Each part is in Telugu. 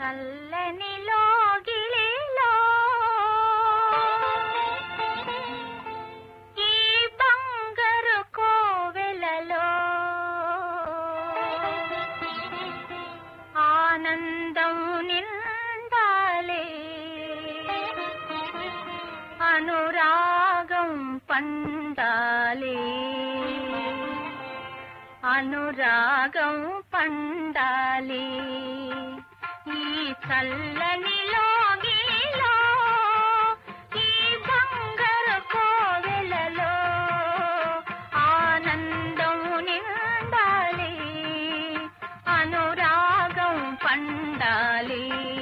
చల్లని లోగిలిలో ఈ బంగారు కోవెలలో ఆనందం నిండాలి అనురాగం పండాలి అనురాగం పండాలి ఈ చల్లని లోగిలో ఈ బంగారు కోవెలలో ఆనందం నిండాలి అనురాగం పండాలి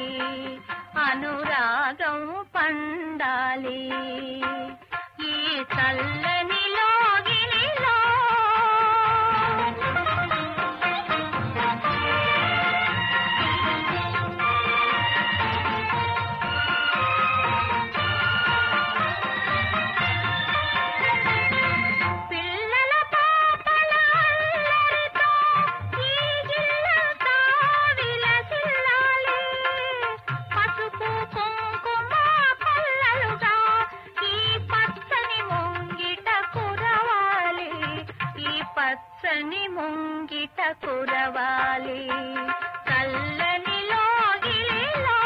అనురాగం పండాలి ఈ చల్లని లోగిలిలో పిల్లల పాపల అల్లరితో ఈ గిల్లంతా విలసిల్లాలి. పసుపు కుంకుమ పల్లలుగా ఈ పచ్చని ముంగిట కురవాలి ఈ పచ్చని ముంగిట కురవాలి చల్లని లోగిలిలో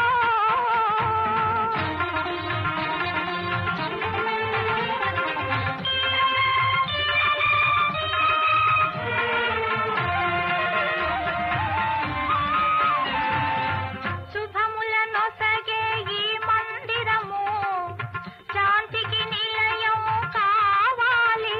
శుభముల నొసగే ఈ మందిరము శాంతికి నిలయం కావాలి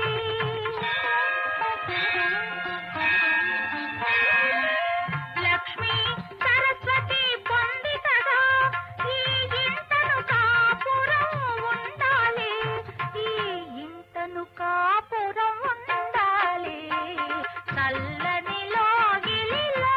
లక్ష్మి సరస్వతి పొందితగా ఈ ఇంటను కాపురం ఉండాలి ఈ ఇంటను కాపురం ఉండాలి చల్లని లోగిలిలో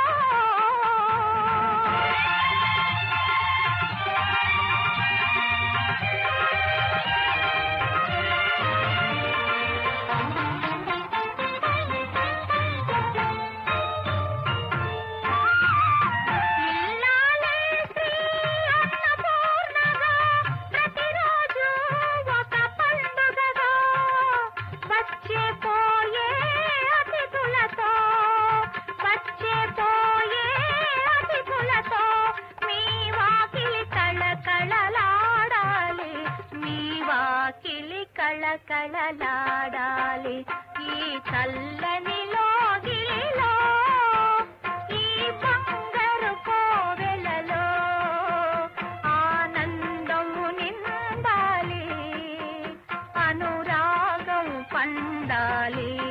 ఇల్లాలే శ్రీ అన్నపూర్ణగా ప్రతిరోజు ఒక పండుగగా వచ్చే పోయే అతిథులతో వచ్చే పోయే అతిథులతో మీ వాకిలి కళకళలాడాలి మీ వాకిలి కళకళలాడాలి ఈ చల్లని లోగిలిలో ఈ బంగారు కోవెలలో ఆనందము నిండాలి అనురాగం పండాలి